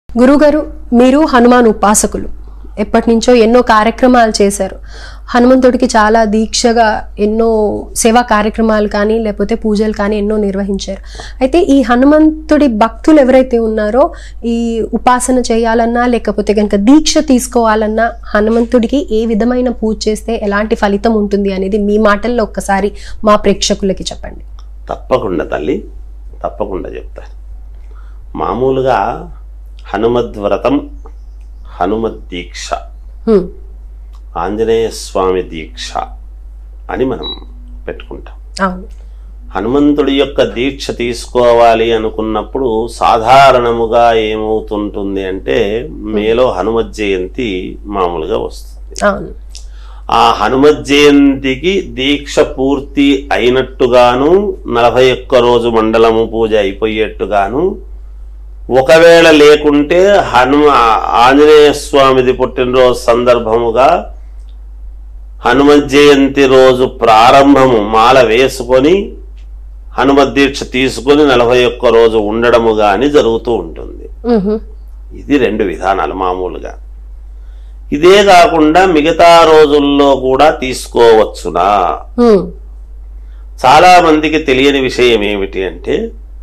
గురుగారు మీరు హనుమాన్ ఉపాసకులు ఎప్పటి నుంచో ఎన్నో కార్యక్రమాలు చేశారు హనుమంతుడికి చాలా దీక్షగా ఎన్నో సేవా కార్యక్రమాలు కానీ లేకపోతే పూజలు కానీ ఎన్నో నిర్వహించారు అయితే ఈ హనుమంతుడి భక్తులు ఎవరైతే ఉన్నారో ఈ ఉపాసన చేయాలన్నా లేకపోతే కనుక దీక్ష తీసుకోవాలన్నా హనుమంతుడికి ఏ విధమైన పూజ చేస్తే ఎలాంటి ఫలితం ఉంటుంది అనేది మీ మాటల్లో ఒక్కసారి మా ప్రేక్షకులకి చెప్పండి తప్పకుండా తల్లి తప్పకుండా చెప్తాను మామూలుగా హనుమద్వ్రతం హనుమద్ దీక్ష హ్మ్, ఆంజనేయ స్వామి దీక్ష అని మనం పెట్టుకుంటాం అవును హనుమంతుడి యొక్క దీక్ష తీసుకోవాలి అనుకున్నప్పుడు సాధారణముగా ఏమవుతుంటుంది అంటే మేలో హనుమత్ జయంతి మామూలుగా వస్తుంది అవును ఆ హనుమత్ జయంతికి దీక్ష పూర్తి అయినట్టుగాను నలభై ఒక్క రోజు మండలము పూజ అయిపోయేట్టుగాను ఒకవేళ లేకుంటే హనుమ ఆంజనేయ స్వామిది పుట్టినరోజు సందర్భముగా హనుమత్ జయంతి రోజు ప్రారంభము మాల వేసుకొని హనుమత్ దీక్ష తీసుకొని నలభై ఒక్క రోజు ఉండడము గాని జరుగుతూ ఉంటుంది మ్హూ. ఇది రెండు విధానాలు మామూలుగా ఇదే కాకుండా మిగతా రోజుల్లో కూడా తీసుకోవచ్చునా హ్మ్, చాలా మందికి తెలియని విషయం ఏమిటి అంటే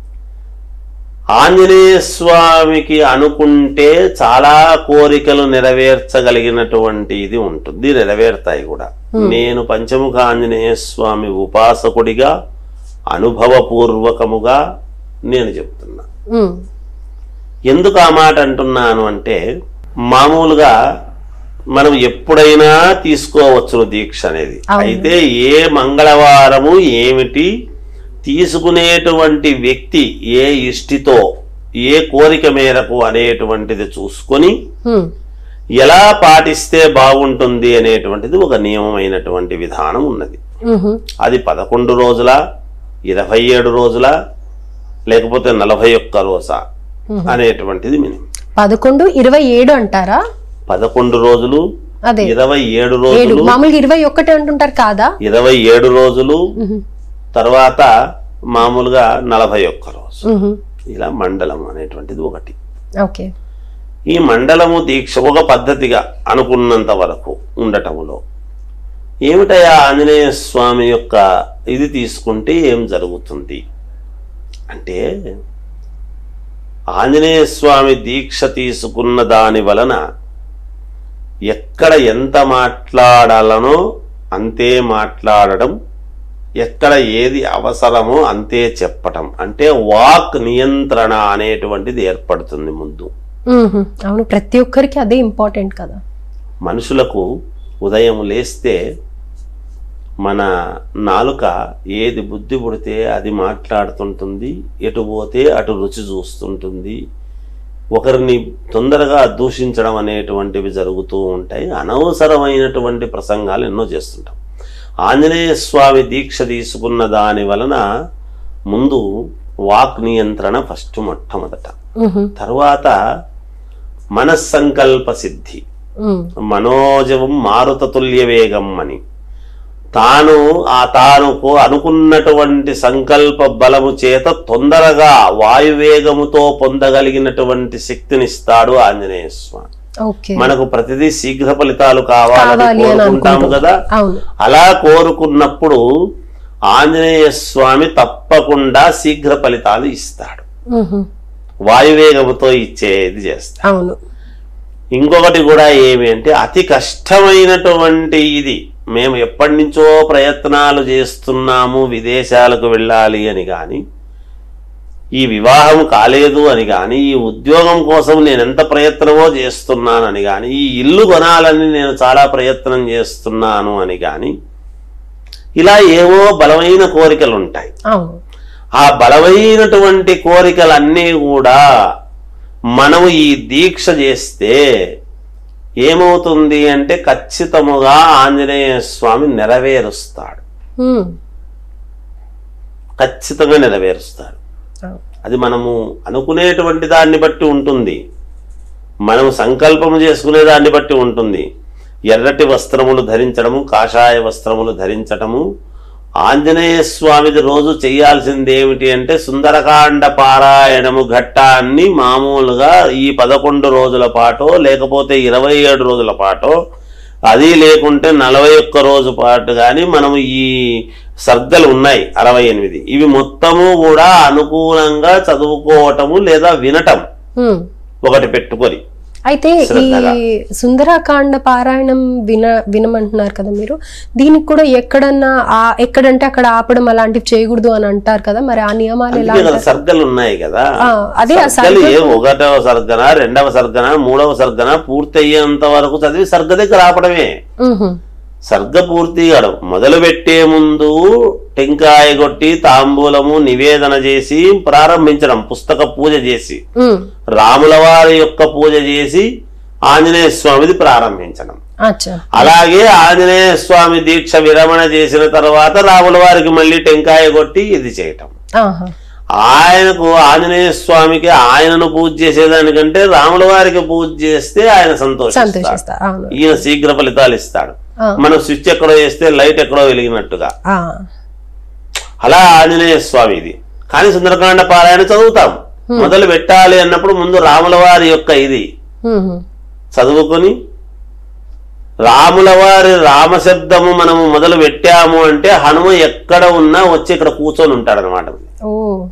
ఆంజనేయ స్వామికి అనుకుంటే చాలా కోరికలు నెరవేర్చగలిగినటువంటి ఇది ఉంటుంది నెరవేరుతాయి కూడా నేను పంచముఖ ఆంజనేయ స్వామి ఉపాసకుడిగా అనుభవపూర్వకముగా నేను చెప్తున్నా హ్మ్, ఎందుకు ఆ మాట అంటున్నాను అంటే మామూలుగా మనం ఎప్పుడైనా తీసుకోవచ్చును దీక్ష అనేది అవును. అయితే ఏ మంగళవారము ఏమిటి తీసుకునేటువంటి వ్యక్తి ఏ ఇష్టితో ఏ కోరిక మేరకు అనేటువంటిది చూసుకొని హ్మ్, ఎలా పాటిస్తే బాగుంటుంది అనేటువంటిది ఒక నియమమైనటువంటి విధానం ఉన్నది మ్హూ. అది పదకొండు రోజుల ఇరవై ఏడు రోజుల లేకపోతే నలభై ఒక్క రోజా అనేటువంటిది మినిమం పదకొండు ఇరవై ఏడు అంటారా పదకొండు రోజులు అదే ఇరవై ఏడు ఏడు రోజులు మామూలుగా ఇరవై ఒకటి అంటుంటారు కాదా ఇరవై ఏడు రోజులు మ్హూ. తర్వాత మామూలుగా నలభై ఒక్క రోజు మ్హూ. ఇలా మండలం అనేటువంటిది ఒకటి ఓకే ఈ మండలము దీక్ష ఒక పద్ధతిగా అనుకున్నంత వరకు ఉండటములో ఏమిటయా ఆంజనేయ స్వామి యొక్క ఇది తీసుకుంటే ఏం జరుగుతుంది అంటే ఆంజనేయ స్వామి దీక్ష తీసుకున్న దాని వలన ఎక్కడ ఎంత మాట్లాడాలనో అంతే మాట్లాడడం ఎక్కడ ఏది అవసరమో అంతే చెప్పటం అంటే వాక్ నియంత్రణ అనేటువంటిది ఏర్పడుతుంది ముందు మ్హూ. అవును ప్రతి ఒక్కరికి అదే ఇంపార్టెంట్ కదా మనుషులకు ఉదయం లేస్తే మన నాలుక ఏది బుద్ధి పుడితే అది మాట్లాడుతుంటుంది ఎటు పోతే అటు రుచి చూస్తుంటుంది ఒకరిని తొందరగా దూషించడం అనేటువంటివి జరుగుతూ ఉంటాయి అనవసరమైనటువంటి ప్రసంగాలు ఎన్నో చేస్తుంటాం ఆంజనేయ స్వామి దీక్ష తీసుకున్న దాని వలన ముందు వాక్ నియంత్రణ ఫస్ట్ మొట్టమొదట మ్హూ. తర్వాత మనస్సంకల్ప సిద్ధి మ్. మనోజవం మారుతతుల్య వేగం అని తాను ఆ తానుకు అనుకున్నటువంటి సంకల్ప బలము చేత తొందరగా వాయువేగముతో పొందగలిగినటువంటి శక్తినిస్తాడు ఆంజనేయ స్వామి ఓకే మనకు ప్రతిదీ శీఘ్ర ఫలితాలు కావాలని కావాలి అని కోరుకుంటాము అనుకుంటాం కదా అవును అలా కోరుకున్నప్పుడు ఆంజనేయ స్వామి తప్పకుండా శీఘ్ర ఫలితాలు ఇస్తాడు మ్హూ. వాయువేగముతో ఇచ్చేది చేస్తాడు అవును ఇంకొకటి కూడా ఏమి అంటే అతి కష్టమైనటువంటి ఇది మేము ఎప్పటి నుంచో ప్రయత్నాలు చేస్తున్నాము విదేశాలకు వెళ్ళాలి అని కానీ ఈ వివాహం కాలేదు అని కానీ ఈ ఉద్యోగం కోసం నేను ఎంత ప్రయత్నమో చేస్తున్నానని కానీ ఈ ఇల్లు కొనాలని నేను చాలా ప్రయత్నం చేస్తున్నాను అని కానీ ఇలా ఏవో బలమైన కోరికలు ఉంటాయి అవును ఆ బలమైనటువంటి కోరికలన్నీ కూడా మనము ఈ దీక్ష చేస్తే ఏమవుతుంది అంటే ఖచ్చితముగా ఆంజనేయ స్వామి నెరవేరుస్తాడు మ్. ఖచ్చితంగా నెరవేరుస్తాడు అవును. అది మనము అనుకునేటువంటి దాన్ని బట్టి ఉంటుంది మనము సంకల్పము చేసుకునే దాన్ని బట్టి ఉంటుంది ఎర్రటి వస్త్రములు ధరించడము కాషాయ వస్త్రములు ధరించటము ఆంజనేయ స్వామిది రోజు చేయాల్సింది ఏమిటి అంటే సుందరకాండ పారాయణము ఘట్టాన్ని మామూలుగా ఈ పదకొండు రోజుల పాటో లేకపోతే ఇరవై ఏడు రోజుల పాటో అది లేకుంటే నలభై ఒక్క రోజు పాటు కానీ మనము ఈ సర్గలు ఉన్నాయి అరవై ఎనిమిది ఇవి మొత్తము కూడా అనుకూలంగా చదువుకోవటము లేదా వినటం హ్మ్. ఒకటి పెట్టుకొని అయితే ఈ శ్రద్ధగా. సుందరకాండ పారాయణం విన వినమంటున్నారు కదా మీరు దీనికి కూడా ఎక్కడన్నా ఆ ఎక్కడంటే అక్కడ ఆపడం అలాంటివి చేయకూడదు అని అంటారు కదా మరి ఆ నియమాలు ఎలా అందుకే కదా సర్గలు ఉన్నాయి కదా ఆ, అదే ఆ సర్గలు సర్గ- ఏ ఒకటవ సర్గన రెండవ సర్గన మూడవ సర్గన పూర్తి అయ్యేంత వరకు చదివి సర్గ దగ్గర ఆపడమే మ్హూ. సర్గ పూర్తి కావడం మొదలు పెట్టే ముందు టెంకాయ కొట్టి తాంబూలము నివేదన చేసి ప్రారంభించడం పుస్తక పూజ చేసి మ్. రాముల వారి యొక్క పూజ చేసి ఆంజనేయ స్వామిది ప్రారంభించడం అచ్చా అలాగే ఆంజనేయ స్వామి దీక్ష విరమణ చేసిన తర్వాత రాముల వారికి మళ్ళీ టెంకాయ కొట్టి ఇది చేయటం ఆహా ఆయనకు ఆంజనేయ స్వామికి ఆయనను పూజ చేసేదానికంటే రాముల వారికి పూజ చేస్తే ఆయన సంతోషిస్తాడు సంతోషిస్తా అవును ఈయన శీఘ్ర ఫలితాలు ఇస్తాడు ఆ. మనం స్విచ్ ఎక్కడో వేస్తే లైట్ ఎక్కడో వెలిగినట్టుగా ఆ. అలా ఆంజనేయ స్వామి ఇది కానీ సుందరకాండ పారాయణ చదువుతాం మొదలు పెట్టాలి అన్నప్పుడు ముందు రాముల వారి యొక్క ఇది మ్హూ. చదువుకొని రాముల వారి రామశబ్దము మనము మొదలు పెట్టాము అంటే హనుమ ఎక్కడ ఉన్నా వచ్చి ఇక్కడ కూర్చొని ఉంటాడనమాట ఓ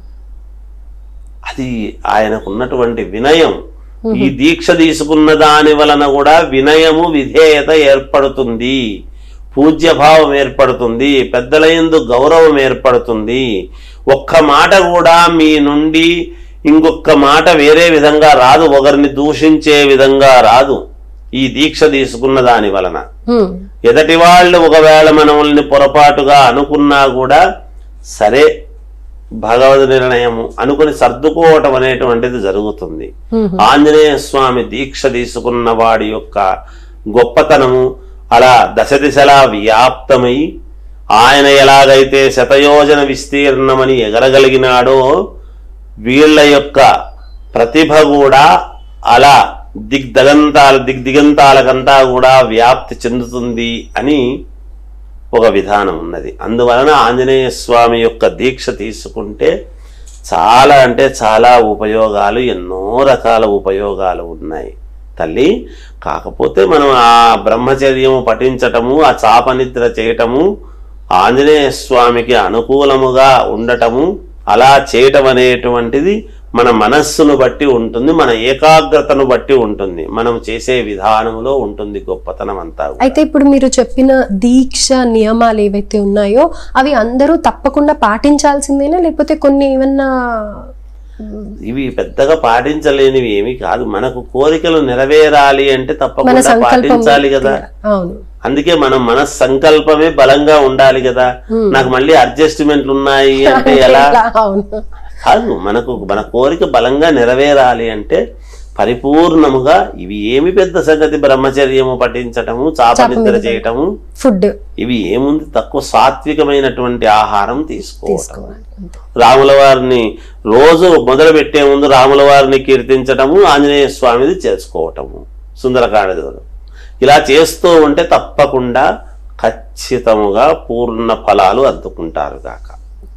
అది ఆయనకు ఉన్నటువంటి వినయం ఈ దీక్ష తీసుకున్న దాని వలన కూడా వినయము విధేయత ఏర్పడుతుంది పూజ్యభావం ఏర్పడుతుంది పెద్దల యందు గౌరవం ఏర్పడుతుంది ఒక్క మాట కూడా మీ నుండి ఇంకొక మాట వేరే విధంగా రాదు ఒకరిని దూషించే విధంగా రాదు ఈ దీక్ష తీసుకున్న దాని వలన మ్. ఎదటి వాళ్ళు ఒకవేళ మనల్ని పొరపాటుగా అనుకున్నా కూడా సరే భగవద్ నిర్ణయము అనుకుని సర్దుకోవటం అనేటువంటిది జరుగుతుంది మ్హూ. ఆంజనేయ స్వామి దీక్ష తీసుకున్న వాడి యొక్క గొప్పతనము అలా దశ దిశలా వ్యాప్తమై ఆయన ఎలాగైతే శతయోజన విస్తీర్ణమని ఎగరగలిగినాడో వీళ్ళ యొక్క ప్రతిభ కూడా అలా దిగ్దగంతాల దిగ్దిగంతాలకంతా కూడా వ్యాప్తి చెందుతుంది అని ఒక విధానం ఉన్నది అందువలన ఆంజనేయ స్వామి యొక్క దీక్ష తీసుకుంటే చాలా అంటే చాలా ఉపయోగాలు ఎన్నో రకాల ఉపయోగాలు ఉన్నాయి తల్లి కాకపోతే మనం ఆ బ్రహ్మచర్యము పఠించటము ఆ చాపనిద్ర చేయటము ఆంజనేయ స్వామికి అనుకూలముగా ఉండటము అలా చేయటం అనేటువంటిది మన మనస్సును బట్టి ఉంటుంది మన ఏకాగ్రతను బట్టి ఉంటుంది మనం చేసే విధానంలో ఉంటుంది గొప్పతనం అంతా కూడా. అయితే ఇప్పుడు మీరు చెప్పిన దీక్ష నియమాలు ఏవైతే ఉన్నాయో అవి అందరూ తప్పకుండా పాటించాల్సిందేనా లేకపోతే కొన్ని ఏమన్నా ఇవి పెద్దగా పాటించలేనివి ఏమి కాదు మనకు కోరికలు నెరవేరాలి అంటే మన తప్పకుండా సంకల్పం పాటించాలి కదా అవును అందుకే మనం మన సంకల్పమే బలంగా ఉండాలి కదా నాకు మళ్ళీ అడ్జస్ట్మెంట్లు ఉన్నాయి అంటే ఎలా ఇలా, అవును కాదు మనకు మన కోరిక బలంగా నెరవేరాలి అంటే పరిపూర్ణముగా ఇవి ఏమి పెద్ద సంగతి బ్రహ్మచర్యము పఠించటము చాపనిద్ర చేయటము ఫుడ్ ఇవి ఏముంది తక్కువ సాత్వికమైనటువంటి ఆహారం తీసుకోవటం తీసుకోవాలి అంతే. రాముల వారిని రోజు మొదలు పెట్టే ముందు రాముల వారిని కీర్తించటము ఆంజనేయ స్వామిది చేసుకోవటము సుందరకాండలో ఇలా చేస్తూ ఉంటే తప్పకుండా ఖచ్చితముగా పూర్ణ ఫలాలు అందుకుంటారు కాక